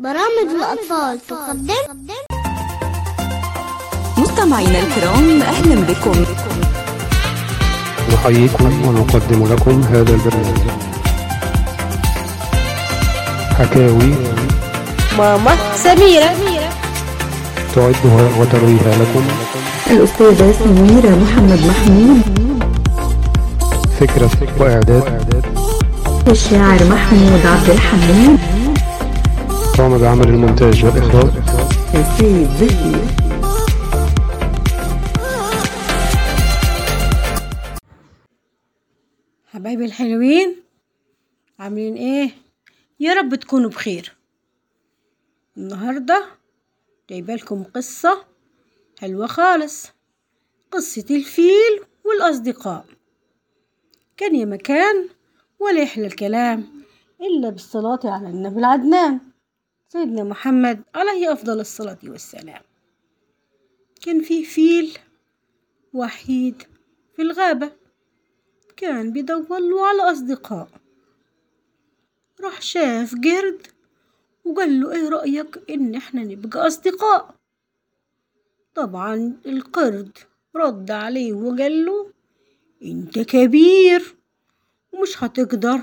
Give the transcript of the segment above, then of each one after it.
برامج الأطفال تقدم مستمعينا الكرام أهلا بكم نحييكم ونقدم لكم هذا البرنامج حكاوي ماما سميرة تعدها وترويها لكم الأستاذة سميرة محمد محمود فكرة وإعداد الشاعر محمود عبد الحميد قام بعمل المونتاج والإخراج سيد زكي حبايبي الحلوين عاملين ايه يا رب تكونوا بخير النهاردة جايبه لكم قصة حلوة خالص قصة الفيل والأصدقاء كان يا مكان ولا يحلى الكلام إلا بالصلاة على النبي العدنان سيدنا محمد عليه أفضل الصلاة والسلام كان فيه فيل وحيد في الغابة كان بيدور له على أصدقاء راح شاف قرد وقال له ايه رأيك ان احنا نبقى أصدقاء طبعا القرد رد عليه وقال له انت كبير ومش هتقدر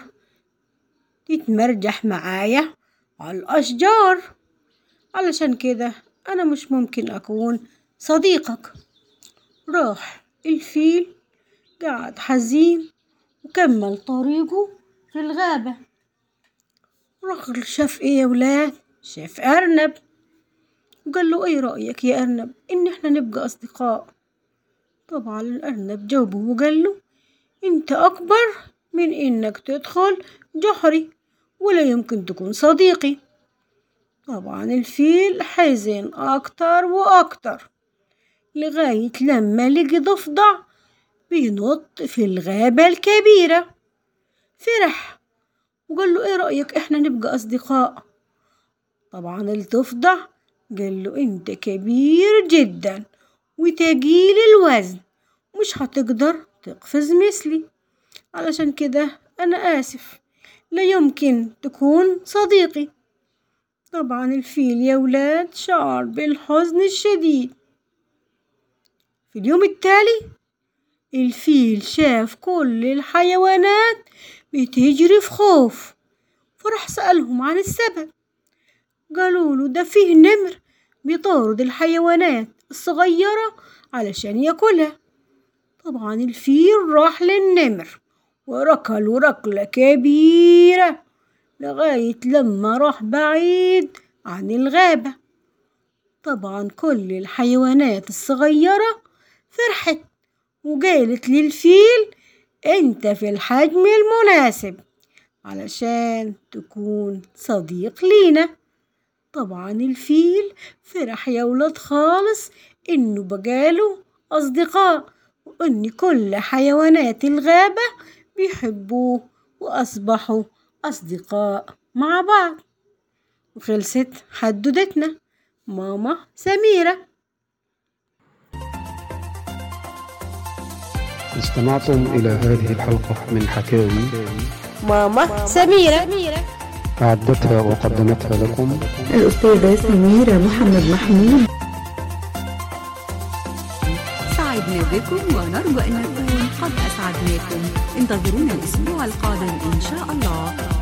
تتمرجح معايا على الأشجار علشان كده أنا مش ممكن أكون صديقك راح الفيل قعد حزين وكمل طريقه في الغابة راح شاف ايه يا ولاد شاف أرنب وقال له ايه رأيك يا أرنب إن احنا نبقى أصدقاء طبعا الأرنب جاوبه وقال له انت أكبر من إنك تدخل جحري ولا يمكن تكون صديقي طبعا الفيل حزن أكتر وأكتر لغاية لما لقي ضفدع بينط في الغابة الكبيرة فرح وقال له ايه رأيك احنا نبقى أصدقاء طبعا الضفدع قال له انت كبير جدا وتقيل الوزن مش هتقدر تقفز مثلي علشان كده أنا آسف لا يمكن تكون صديقي طبعا الفيل يا ولاد شعر بالحزن الشديد في اليوم التالي الفيل شاف كل الحيوانات بتجري في خوف فراح سألهم عن السبب قالوا له ده فيه نمر بيطارد الحيوانات الصغيرة علشان ياكلها طبعا الفيل راح للنمر وركله ركلة كبيرة لغاية لما راح بعيد عن الغابة طبعا كل الحيوانات الصغيرة فرحت وقالت للفيل انت في الحجم المناسب علشان تكون صديق لينا طبعا الفيل فرح يا ولاد خالص انه بقاله اصدقاء وان كل حيوانات الغابة بيحبوه واصبحوا اصدقاء مع بعض وخلصت حدودتنا ماما سميره استمعتم إلى هذه الحلقة من حكاوي ماما سميرة أعدتها وقدمتها لكم الأستاذة سميرة محمد محمود سعدنا بكم ونرجو أن نكون قد أسعدناكم انتظرونا الأسبوع القادم إن شاء الله